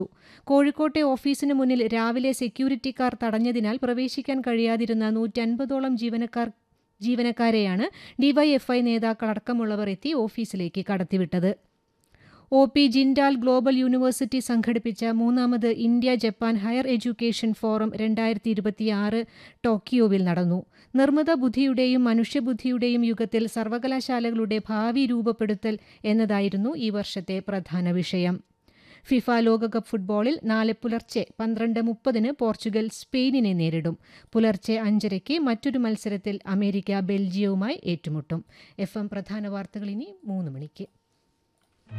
കോഴിക്കോട്ടെ ഓഫീസിന് മുന്നിൽ രാവിലെ സെക്യൂരിറ്റിക്കാർ തടഞ്ഞതിനാൽ പ്രവേശിക്കാൻ കഴിയാതിരുന്ന നൂറ്റൻപതോളം ജീവനക്കാർ ജീവനക്കാരെയാണ് ഡിവൈഎഫ്ഐ നേതാക്കളടക്കമുള്ളവർ എത്തി ഓഫീസിലേക്ക് കടത്തിവിട്ടത് O P Jindal global university സംഘടിപ്പിച്ച മൂന്നാമത് India Japan higher education forum രണ്ടായിരത്തി ഇരുപത്തിയാറ് ടോക്കിയോവിൽ നടന്നു നിർമ്മിത ബുദ്ധിയുടെയും മനുഷ്യബുദ്ധിയുടെയും യുഗത്തിൽ സർവകലാശാലകളുടെ ഭാവി രൂപപ്പെടുത്തൽ എന്നതായിരുന്നു ഈ വർഷത്തെ പ്രധാന വിഷയം ഫിഫ ലോകകപ്പ് ഫുട്ബോളിൽ നാളെ പുലർച്ചെ പന്ത്രണ്ട് മുപ്പതിന് പോർച്ചുഗൽ സ്പെയിനിനെ നേരിടും പുലർച്ചെ അഞ്ചരയ്ക്ക് മറ്റൊരു മത്സരത്തിൽ അമേരിക്ക ബെൽജിയവുമായി ഏറ്റുമുട്ടും എഫ് എം പ്രധാന വാർത്തകൾ ഇനി മൂന്ന് മണിക്ക്